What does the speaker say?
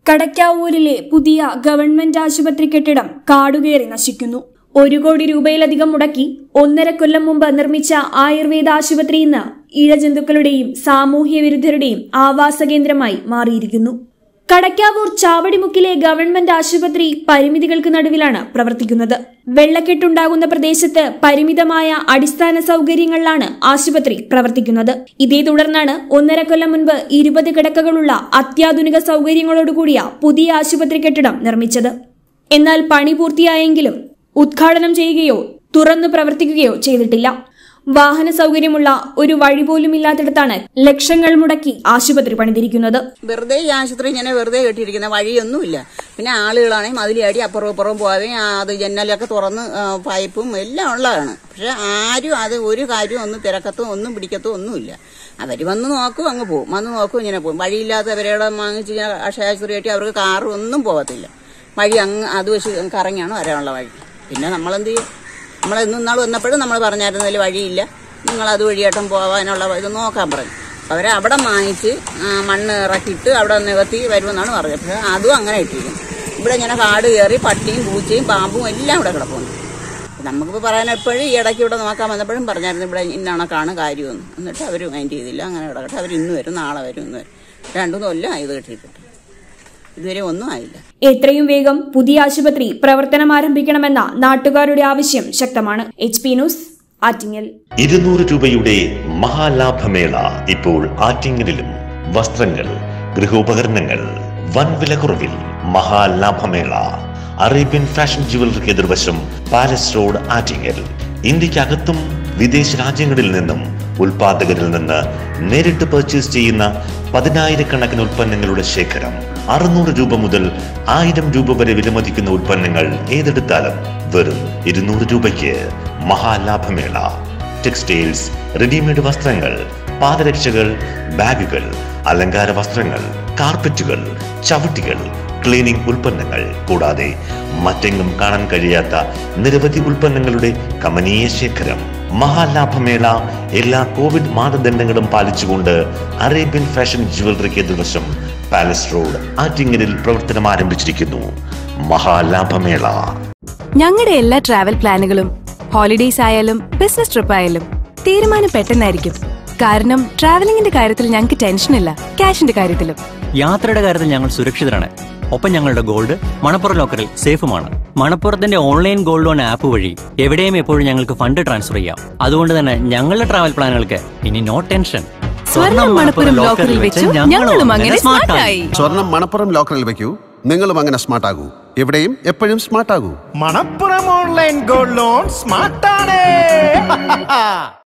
കടക്കാവൂരിലെ പുതിയ ഗവൺമെന്റ് ആശുപത്രി കെട്ടിടം കാടുകയറി നശിക്കുന്നു ഒരു കോടി രൂപയിലധികം മുടക്കി ഒന്നര കൊല്ലം മുമ്പ് നിർമ്മിച്ച ആയുർവേദ ആശുപത്രി ഇന്ന് ഇഴജന്തുക്കളുടെയും സാമൂഹ്യ വിരുദ്ധരുടെയും ആവാസ കേന്ദ്രമായി മാറിയിരിക്കുന്നു കടക്കാവൂർ ചാവടിമുക്കിലെ ഗവൺമെന്റ് ആശുപത്രി പരിമിതികൾക്ക് നടുവിലാണ് പ്രവർത്തിക്കുന്നത് വെള്ളക്കെട്ടുണ്ടാകുന്ന പ്രദേശത്ത് പരിമിതമായ അടിസ്ഥാന സൗകര്യങ്ങളിലാണ് ആശുപത്രി പ്രവർത്തിക്കുന്നത് ഇതേ തുടർന്നാണ് ഒന്നര കൊല്ലം മുൻപ് ഇരുപത് കിടക്കകളുള്ള അത്യാധുനിക സൗകര്യങ്ങളോടുകൂടിയ പുതിയ ആശുപത്രി കെട്ടിടം നിർമ്മിച്ചത് എന്നാൽ പണി പൂർത്തിയായെങ്കിലും ഉദ്ഘാടനം ചെയ്യുകയോ തുറന്നു പ്രവർത്തിക്കുകയോ ചെയ്തിട്ടില്ല വാഹന സൗകര്യമുള്ള ഒരു വഴി പോലും ഇല്ലാത്തിടത്താണ് ലക്ഷങ്ങൾ മുടക്കി ആശുപത്രി പണിതിരിക്കുന്നത് വെറുതെ ഈ ആശുപത്രി ഇങ്ങനെ വെറുതെ കെട്ടിയിരിക്കുന്ന വഴിയൊന്നുമില്ല പിന്നെ ആളുകളാണെങ്കിൽ മതിലടി അപ്പുറവും ഇപ്പുറവും പോകാതെ ആ, അത് ജനലൊക്കെ തുറന്ന് ആ, പൈപ്പും എല്ലാം ഉള്ളതാണ് പക്ഷെ ആരും അത് ഒരു കാര്യവും ഒന്നും തിരക്കത്തും ഒന്നും പിടിക്കത്തും ഒന്നുമില്ല അവർ വന്ന് നോക്കും അങ്ങ് പോകും വന്ന് നോക്കും ഇങ്ങനെ പോകും വഴിയില്ലാത്തവരോട് വാങ്ങിച്ച് ഇങ്ങനെ അക്ഷയാശുപത്രി കെട്ടി അവർക്ക് കാറ് ഒന്നും പോകത്തില്ല വഴി അങ്ങ് അത് വെച്ച് കറങ്ങിയാണ് വരാനുള്ള വഴി പിന്നെ നമ്മളെന്ത് ചെയ്യും നമ്മൾ ഇന്നും നാൾ വന്നപ്പോഴും നമ്മൾ പറഞ്ഞായിരുന്നതിൽ വഴിയില്ല നിങ്ങൾ അത് വഴിയേട്ടം പോകാനുള്ള ഇത് നോക്കാൻ പറഞ്ഞു അവരെ അവിടെ വാങ്ങിച്ച് ആ, മണ്ണ് ഇറക്കിയിട്ട് അവിടെ നികത്തി വരുമെന്നാണ് പറഞ്ഞത് പക്ഷേ അതും അങ്ങനെ ഇട്ടിരിക്കും ഇവിടെ ഇങ്ങനെ കാട് കയറി പട്ടിയും പൂച്ചയും പാമ്പും എല്ലാം ഇവിടെ കിടപ്പുണ്ട് നമുക്കിപ്പോൾ പറയാൻ എപ്പോഴും ഈ ഇടയ്ക്ക് ഇവിടെ നോക്കാൻ വന്നപ്പോഴും പറഞ്ഞായിരുന്നു ഇവിടെ ഇന്നണക്കാണ് കാര്യമെന്ന് എന്നിട്ട് അവർ മൈൻഡ് ചെയ്തില്ല അങ്ങനെ കിടക്കട്ടെ അവർ ഇന്ന് വരും നാളെ വരും ഇന്ന് വരും രണ്ടു കൊല്ലം ഇത് കിട്ടിയിട്ടുണ്ട് ഇതുവരെ ഒന്നും ആയില്ല എത്രയും വേഗം പുതിയ ആശുപത്രി പ്രവർത്തനം ആരംഭിക്കണമെന്ന നാട്ടുകാരുടെ ആവശ്യം ശക്തമാണ് എച്ച് പി ന്യൂസ് ആറ്റിങ്ങൽ ഇരുന്നൂറ് രൂപയുടെ മഹാലാഭമേള ഇപ്പോൾ ആറ്റിങ്ങലിലും വസ്ത്രങ്ങൾ ഗൃഹോപകരണങ്ങൾ വൻ വിലക്കുറവിൽ മഹാലാഭമേള അറേബ്യൻ ഫാഷൻ ജുവലറിക്ക് എതിർവശം പാലസ് റോഡ് ആറ്റിങ്ങൽ ഇന്ത്യക്കകത്തും വിദേശ രാജ്യങ്ങളിൽ നിന്നും ഉൽപാദകരിൽ നിന്ന് നേരിട്ട് പർച്ചേസ് ചെയ്യുന്ന പതിനായിരക്കണക്കിന് ഉൽപ്പന്നങ്ങളുടെ ശേഖരം അറുന്നൂറ് രൂപ മുതൽ ആയിരം രൂപ വരെ വിലമതിക്കുന്ന ഉൽപ്പന്നങ്ങൾ ഏതെടുത്താലും വെറും ഇരുന്നൂറ് രൂപയ്ക്ക് മഹാലാഭമേള ടെക്സ്റ്റൈൽസ് റെഡിമെയ്ഡ് വസ്ത്രങ്ങൾ പാദരക്ഷകൾ ബാഗുകൾ അലങ്കാര വസ്ത്രങ്ങൾ കാർപ്പറ്റുകൾ ചവിട്ടികൾ ക്ലീനിംഗ് ഉൽപ്പന്നങ്ങൾ കൂടാതെ മറ്റെങ്ങും കാണാൻ കഴിയാത്ത നിരവധി ഉൽപ്പന്നങ്ങളുടെ കമനീയ ശേഖരം മഹാലാഭമേള എല്ലാ കോവിഡ് മാനദണ്ഡങ്ങളും പാലിച്ചുകൊണ്ട് അറേബ്യൻ ഫാഷൻ ജുവലറിക്ക് എതിർവശം പാലസ് റോഡ് ആറ്റിങ്ങലിൽ പ്രവർത്തനം ആരംഭിച്ചിരിക്കുന്നു മഹാലാഭമേള ഞങ്ങളുടെ എല്ലാ ട്രാവൽ പ്ലാനുകളും ഹോളിഡേയ്സ് ആയാലും ബിസിനസ് ട്രിപ്പ് ആയാലും തീരുമാനം പെട്ടെന്നായിരിക്കും കാരണം ട്രാവലിംഗിന്റെ കാര്യത്തിൽ ഞങ്ങൾക്ക് ടെൻഷനില്ല ക്യാഷിന്റെ കാര്യത്തിലും യാത്രയുടെ കാര്യത്തിൽ ഞങ്ങൾ സുരക്ഷിതരാണ് ഒപ്പം ഞങ്ങളുടെ ഗോൾഡ് മണപ്പുറം ലോക്കറിൽ സേഫുമാണ് മണപ്പുറത്തിന്റെ ഓൺലൈൻ ഗോൾഡ് ലോൺ ആപ്പ് വഴി എവിടെയും എപ്പോഴും ഞങ്ങൾക്ക് ഫണ്ട് ട്രാൻസ്ഫർ ചെയ്യാം അതുകൊണ്ട് തന്നെ ഞങ്ങളുടെ ട്രാവൽ പ്ലാനുകൾക്ക് ഇനി നോ ടെൻഷൻ സ്വർണം മണപ്പുറം ലോക്കറിൽ വെച്ചു ഞങ്ങളും അങ്ങനെ സ്മാർട്ടായി സ്വർണം മണപ്പുറം ലോക്കറിൽ വെക്കൂ നിങ്ങളും അങ്ങനെ സ്മാർട്ട് ആകൂ എവിടെയും എപ്പോഴും സ്മാർട്ട് ആകൂ മണപ്പുറം ഓൺലൈൻ ഗോൾഡ് ലോൺ സ്മാർട്ടാണ്